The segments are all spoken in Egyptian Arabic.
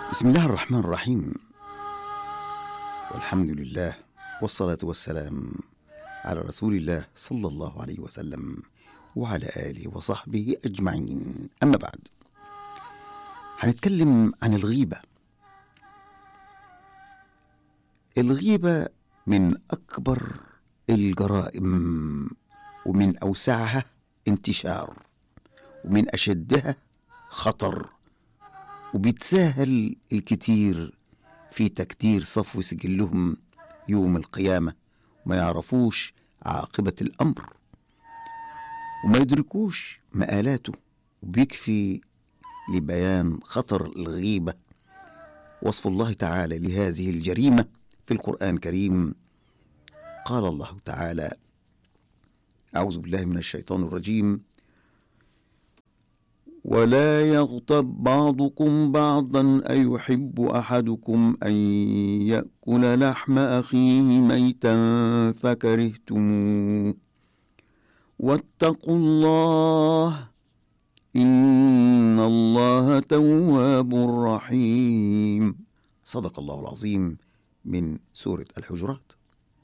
بسم الله الرحمن الرحيم والحمد لله والصلاة والسلام على رسول الله صلى الله عليه وسلم وعلى آله وصحبه أجمعين أما بعد هنتكلم عن الغيبة الغيبة من أكبر الجرائم ومن أوسعها انتشار ومن أشدها خطر وبيتساهل الكتير في تكتير صفو سجلهم يوم القيامة وما يعرفوش عاقبة الأمر وما يدركوش مآلاته وبيكفي لبيان خطر الغيبة وصف الله تعالى لهذه الجريمة في القرآن الكريم قال الله تعالى أعوذ بالله من الشيطان الرجيم ولا يغتب بعضكم بعضا أيحب أحدكم أن يأكل لحم أخيه ميتا فكرهتموه واتقوا الله إن الله تواب رحيم صدق الله العظيم من سورة الحجرات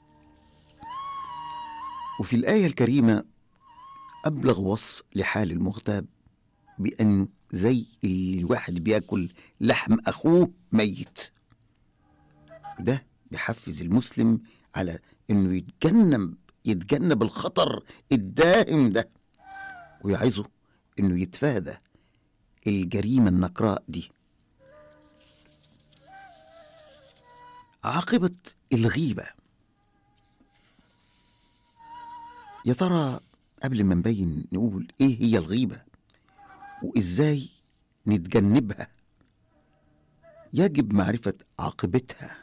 وفي الآية الكريمة أبلغ وصف لحال المغتاب بأن زي الواحد بياكل لحم أخوه ميت ده بيحفز المسلم على أنه يتجنب يتجنب الخطر الدائم ده ويعظه أنه يتفادى الجريمة النكراء دي عاقبة الغيبة يا ترى قبل ما نبين نقول ايه هي الغيبه وازاي نتجنبها يجب معرفه عاقبتها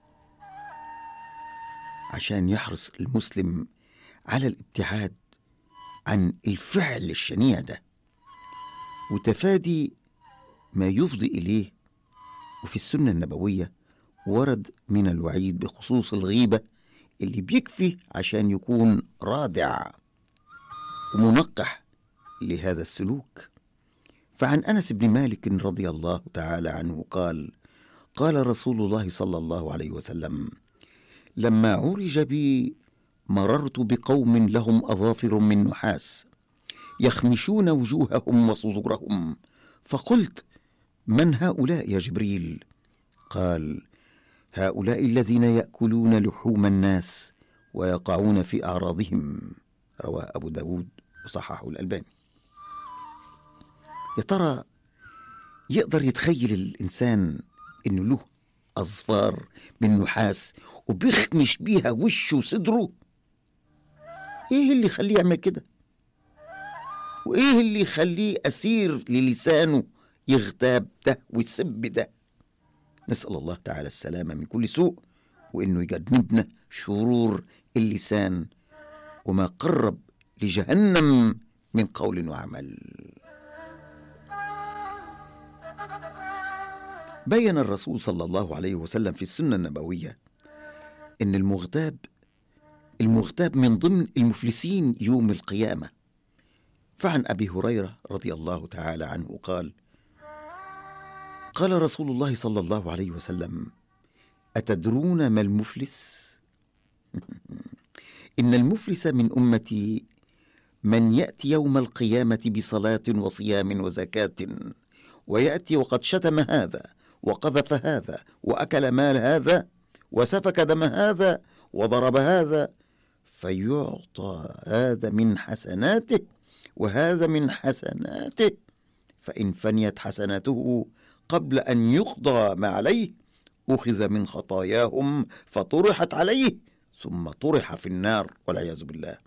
عشان يحرص المسلم على الابتعاد عن الفعل الشنيع ده وتفادي ما يفضي اليه وفي السنه النبويه ورد من الوعيد بخصوص الغيبه اللي بيكفي عشان يكون رادع ومنقح لهذا السلوك فعن انس بن مالك رضي الله تعالى عنه قال قال رسول الله صلى الله عليه وسلم لما عرج بي مررت بقوم لهم اظافر من نحاس يخمشون وجوههم وصدورهم فقلت من هؤلاء يا جبريل قال هؤلاء الذين ياكلون لحوم الناس ويقعون في اعراضهم رواه ابو داود وصححه الالباني يا ترى يقدر يتخيل الانسان انه له اظفار من نحاس وبيخمش بيها وشه وصدره ايه اللي يخليه يعمل كده وايه اللي يخليه اسير للسانه يغتاب ده ويسب ده نسال الله تعالى السلامه من كل سوء وانه يجنبنا شرور اللسان وما قرب لجهنم من قول وعمل بين الرسول صلى الله عليه وسلم في السنه النبويه ان المغتاب المغتاب من ضمن المفلسين يوم القيامه فعن ابي هريره رضي الله تعالى عنه قال قال رسول الله صلى الله عليه وسلم اتدرون ما المفلس ان المفلس من امتي من ياتي يوم القيامه بصلاه وصيام وزكاه وياتي وقد شتم هذا وقذف هذا واكل مال هذا وسفك دم هذا وضرب هذا فيعطى هذا من حسناته وهذا من حسناته فان فنيت حسناته قبل ان يقضى ما عليه اخذ من خطاياهم فطرحت عليه ثم طرح في النار والعياذ بالله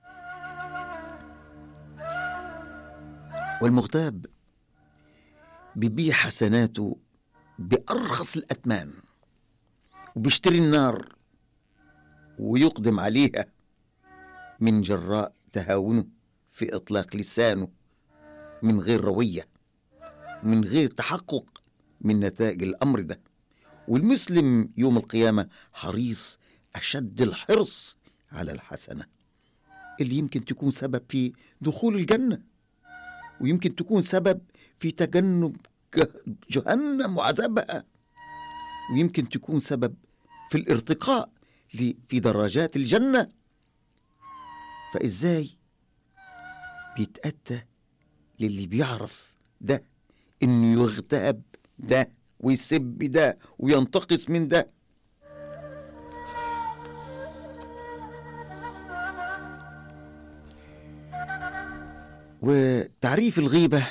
والمغتاب بيبيع حسناته بأرخص الأثمان وبيشتري النار ويقدم عليها من جراء تهاونه في إطلاق لسانه من غير روية من غير تحقق من نتائج الأمر ده والمسلم يوم القيامة حريص أشد الحرص على الحسنة اللي يمكن تكون سبب في دخول الجنة ويمكن تكون سبب في تجنب ج- جهنم وعذابها ويمكن تكون سبب في الارتقاء ل- في درجات الجنة فإزاي بيتأتى للي بيعرف ده إنه يغتاب ده ويسب ده وينتقص من ده وتعريف الغيبة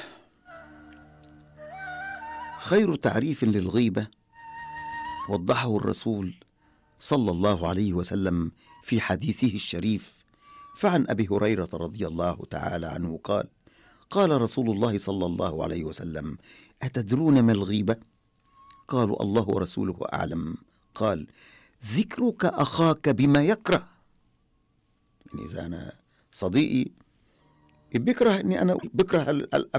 خير تعريف للغيبة وضحه الرسول صلى الله عليه وسلم في حديثه الشريف فعن ابي هريره رضي الله تعالى عنه قال قال رسول الله صلى الله عليه وسلم اتدرون ما الغيبه قالوا الله ورسوله اعلم قال ذكرك اخاك بما يكره يعني اذا انا صديقي بيكره اني انا بكره ال- ال-